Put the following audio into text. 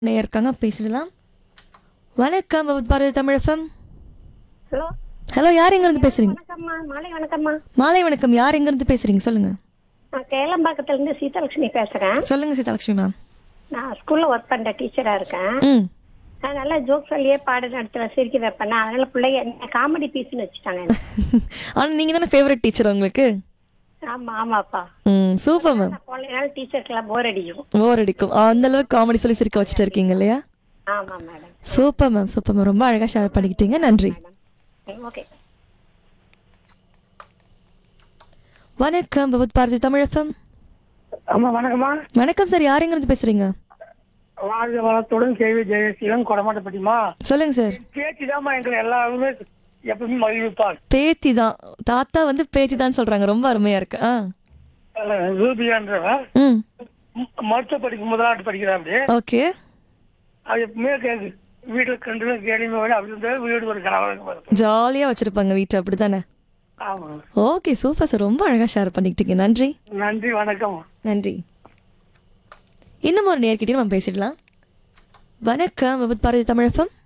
நேயர் இருக்காங்க பேசிடலாம் வணக்கம் with Bharathi Tamizhagam hello hello யார் எங்கேருந்து பேசுறீங்க வணக்கம்மா மாலை வணக்கம்மா மாலை வணக்கம் யார் எங்கேருந்து பேசுறீங்க சொல்லுங்க நான் கேளம்பாக்கத்துல இருந்து சீதாலட்சுமி பேசுறேன் சொல்லுங்க சீதாலட்சுமி மேம் நான் ஸ்கூல்ல ஒர்க் பண்ற டீச்சரா இருக்கேன் ம் நான் நல்லா ஜோக் சொல்லியே பாடம் நடத்துவேன் சிரிக்க வைப்பேன் அதனால பிள்ளைங்க என்ன காமெடி பீஸ்னு வச்சுட்டாங்க என்ன. ஆனால் நீங்கள் தானே ஃபேவரட் டீச்சர் உங்களுக்கு ஆமா ஆமாப்பா ம் சூப்பர் மேம் நான் போனதுனால டீச்சருக்கெல்லாம் போர் அடிக்கும் போர் அடிக்கும் அந்த அளவுக்கு காமெடி சொல்லி சிரிக்க வச்சுட்டு இருக்கீங்க இல்லையா ஆமா madam super ma'am super ma'am ரொம்ப அழகாக ஷேர் பண்ணிக்கிட்டீங்க நன்றி ஓகே வணக்கம் வித் பாரதி தமிழகம் ஆமா வணக்கம்மா வணக்கம் சார் யார் எங்கேருந்து பேசுறீங்க வாழ்க வளத்துடன் கேள்வி ஜெயசீலன் கொடமாட்டப்பட்டிமா சொல்லுங்க சார் பேச்சு தான்மா எங்களை எல்லாருமே எப்பவுமே மகிழ்விப்பார் பேத்தி தான் தாத்தா வந்து பேத்தி தான் சொல்றாங்க ரொம்ப அருமையா இருக்கு ஆ ரூபியான்றவன் ம் ம- மருத்துவ படிக்கும் முதலாட்டு படிக்கிறான் அப்படி ஓகே அது எப்பவுமே கேக்கு வீட்டுல கண்டு கேள்வி அப்படி இருந்தா வீடு ஒரு கணவன் ஜாலியா வச்சிருப்பாங்க வீட்டை அப்படிதானே ஆமா ஓகே சூப்பர் சார் ரொம்ப அழகா ஷேர் பண்ணிக்கிட்டீங்க நன்றி நன்றி வணக்கம் நன்றி இன்னும் ஒரு நேர்கிட்டயும் நம்ம பேசிடலாம் வணக்கம் விபத் பாரதி தமிழகம்